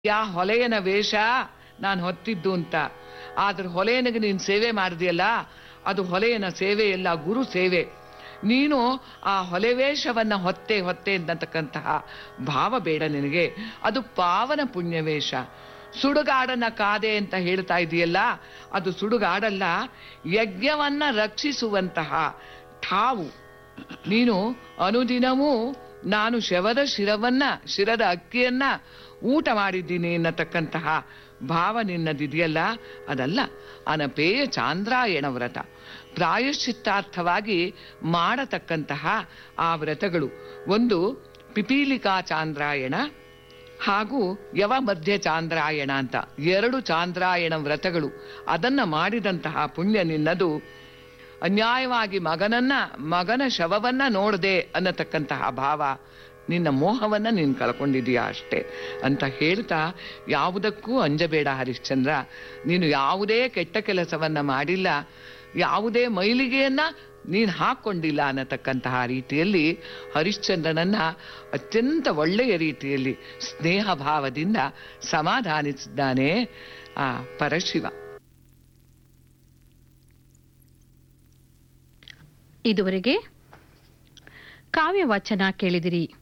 ಯಾ ಹೊಲೆಯನ ವೇಷ ನಾನು ಹೊತ್ತಿದ್ದು ಅಂತ ಆದ್ರೆ ಹೊಲೆಯನಿಗೆ ನೀನು ಸೇವೆ ಮಾಡಿದೆಯಲ್ಲ ಅದು ಹೊಲೆಯನ ಸೇವೆ ಎಲ್ಲ ಗುರು ಸೇವೆ ನೀನು ಆ ಹೊಲೆ ವೇಷವನ್ನ ಹೊತ್ತೆ ಹೊತ್ತೆ ಅಂತಕ್ಕಂತಹ ಭಾವ ಬೇಡ ನಿನಗೆ ಅದು ಪಾವನ ಪುಣ್ಯವೇಷ ಸುಡುಗಾಡನ ಕಾದೆ ಅಂತ ಹೇಳ್ತಾ ಇದೆಯಲ್ಲ ಅದು ಸುಡುಗಾಡಲ್ಲ ಯಜ್ಞವನ್ನ ರಕ್ಷಿಸುವಂತಹ ಠಾವು ನೀನು ಅನುದಿನವೂ ನಾನು ಶವದ ಶಿರವನ್ನ ಶಿರದ ಅಕ್ಕಿಯನ್ನ ಊಟ ಮಾಡಿದ್ದೀನಿ ಎನ್ನತಕ್ಕಂತಹ ಭಾವ ನಿನ್ನದಿದೆಯಲ್ಲ ಅದಲ್ಲ ಅನಪೇಯ ಚಾಂದ್ರಾಯಣ ವ್ರತ ಪ್ರಾಯಶ್ಚಿತ್ತಾರ್ಥವಾಗಿ ಮಾಡತಕ್ಕಂತಹ ಆ ವ್ರತಗಳು ಒಂದು ಪಿಪೀಲಿಕಾ ಚಾಂದ್ರಾಯಣ ಹಾಗೂ ಯವ ಮಧ್ಯ ಚಾಂದ್ರಾಯಣ ಅಂತ ಎರಡು ಚಾಂದ್ರಾಯಣ ವ್ರತಗಳು ಅದನ್ನ ಮಾಡಿದಂತಹ ಪುಣ್ಯ ನಿನ್ನದು ಅನ್ಯಾಯವಾಗಿ ಮಗನನ್ನ ಮಗನ ಶವವನ್ನ ನೋಡದೆ ಅನ್ನತಕ್ಕಂತಹ ಭಾವ ನಿನ್ನ ಮೋಹವನ್ನ ನೀನು ಕಳ್ಕೊಂಡಿದೀಯಾ ಅಷ್ಟೇ ಅಂತ ಹೇಳ್ತಾ ಯಾವುದಕ್ಕೂ ಅಂಜಬೇಡ ಹರಿಶ್ಚಂದ್ರ ನೀನು ಯಾವುದೇ ಕೆಟ್ಟ ಕೆಲಸವನ್ನ ಮಾಡಿಲ್ಲ ಯಾವುದೇ ಮೈಲಿಗೆಯನ್ನ ನೀನು ಹಾಕೊಂಡಿಲ್ಲ ಅನ್ನತಕ್ಕಂತಹ ರೀತಿಯಲ್ಲಿ ಹರಿಶ್ಚಂದ್ರನನ್ನ ಅತ್ಯಂತ ಒಳ್ಳೆಯ ರೀತಿಯಲ್ಲಿ ಸ್ನೇಹ ಭಾವದಿಂದ ಸಮಾಧಾನಿಸಿದ್ದಾನೆ ಆ ಪರಶಿವ ಇದುವರೆಗೆ ಕಾವ್ಯ ವಾಚನ ಕೇಳಿದಿರಿ